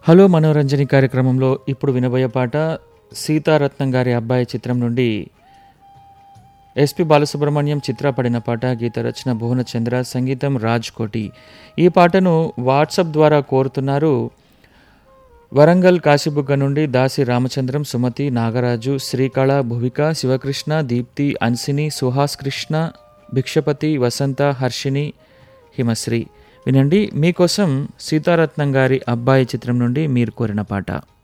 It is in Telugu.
హలో మనోరంజని కార్యక్రమంలో ఇప్పుడు వినబోయే పాట సీతారత్నం గారి అబ్బాయి చిత్రం నుండి ఎస్పి బాలసుబ్రహ్మణ్యం చిత్ర పడిన పాట గీత రచన భువనచంద్ర సంగీతం రాజ్ కోటి ఈ పాటను వాట్సాప్ ద్వారా కోరుతున్నారు వరంగల్ కాశీబుగ్గ నుండి దాసి రామచంద్రం సుమతి నాగరాజు శ్రీకళ భువిక శివకృష్ణ దీప్తి అన్సిని సుహాస్ కృష్ణ భిక్షపతి వసంత హర్షిని హిమశ్రీ వినండి మీకోసం సీతారత్నం గారి అబ్బాయి చిత్రం నుండి మీరు కోరిన పాట